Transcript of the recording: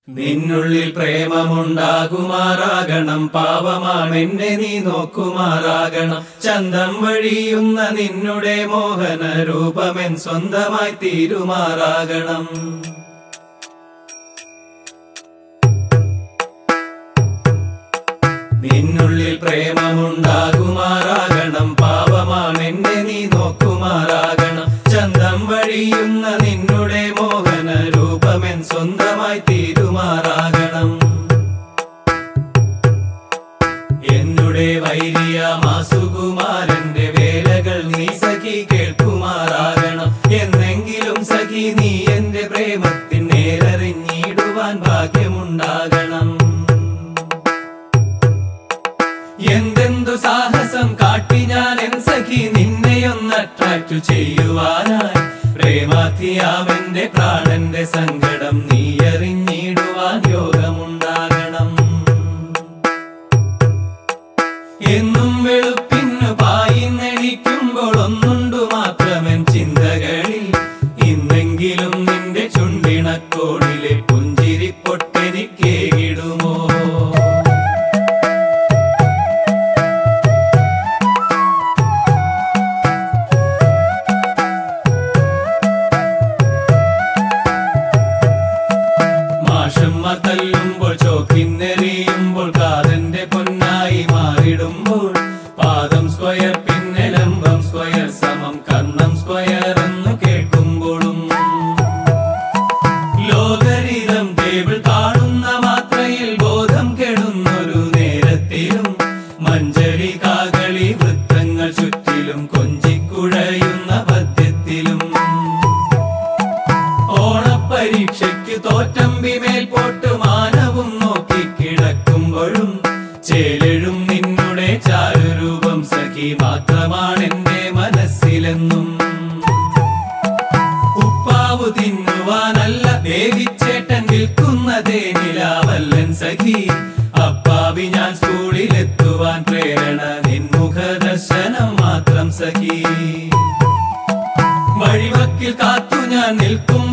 നിന്നുള്ളിൽ പ്രേമമുണ്ടാകുമാറാകണം പാവമാണെന്നെ നീ നോക്കുമാറാകണം ചന്തം വഴിയുന്ന നിന്നുടെ മോഹന രൂപമെൻ സ്വന്തമായി തീരുമാറാകണം നിന്നുള്ളിൽ പ്രേമമുണ്ടാകുമാറാകണം പാവമാണെന്നെ നീ നോക്കുമാറാകണം ചന്തം വഴിയുന്ന നിന്നുടെ മോഹന രൂപമെൻ സ്വന്തമായി തീരുമാറാകണം എന്നുടെ വൈരിയ മാസുകുമാരന്റെ വേലകൾ നീ സഖി കേൾക്കുമാറാകണം എന്നെങ്കിലും സഖി നീ എന്റെ പ്രേമത്തിൻ നേരറിഞ്ഞിടുവാൻ ഭാഗ്യമുണ്ടാകണം എന്തെന്തു സാഹസം കാട്ടി ഞാൻ എൻ സഖി നിന്നെയൊന്ന് അട്രാക്ട് ചെയ്യുവാനായി പ്രേമാധിയാമെന്റെ പ്രാണന്റെ സങ്കടം നീ അറിഞ്ഞിടുവാൻ യോഗമുണ്ടാകണം എന്നും വെളുപ്പിന്നു പായിന്നെണിക്കുമ്പോൾ ഒന്നുണ്ടു മാത്രമൻ ചിന്തകളിൽ ഇന്നെങ്കിലും നിന്റെ ചുണ്ടിണക്കോണിലെ പുഞ്ചിരി പൊട്ടെനിക്കേകിടുമോ മാഷമ്മ തല്ലുമ്പോൾ ചോക്കിന്നെറിയുമ്പോൾ കാതന്റെ പൊന്നായി മാറിടുമ്പോൾ പാദം സ്ക്വയർ പിന്നെ ലംബം സ്ക്വയർ സമം കർണം സ്ക്വയർ എന്ന് കേൾക്കുമ്പോഴും ലോകരിതം ടേബിൾ കാണുന്ന മാത്രയിൽ ബോധം കെടുന്നൊരു നേരത്തിലും മഞ്ചരി കാകളി വൃത്തങ്ങൾ ചുറ്റിലും കൊഞ്ചിക്കുഴയുന്ന പദ്യത്തിലും ഓണപ്പരീക്ഷയ്ക്ക് തോറ്റമ്പി മേൽപോട്ട് മാനവും നോക്കി കിടക്കുമ്പോഴും ചേലെഴും നിന്നുടെ ചാരുരൂപം സഖി മാത്രമാണെന്റെ മനസ്സിലെന്നും ഉപ്പാവു തിന്നുവാനല്ല ദേവിച്ചേട്ടൻ വിൽക്കുന്നതേ നിലാവല്ലൻ സഖി അപ്പാവി ഞാൻ സ്കൂളിലെത്തുവാൻ പ്രേരണ നിൻമുഖ ദർശനം മാത്രം സഖി വഴിവക്കിൽ കാത്തു ഞാൻ നിൽക്കും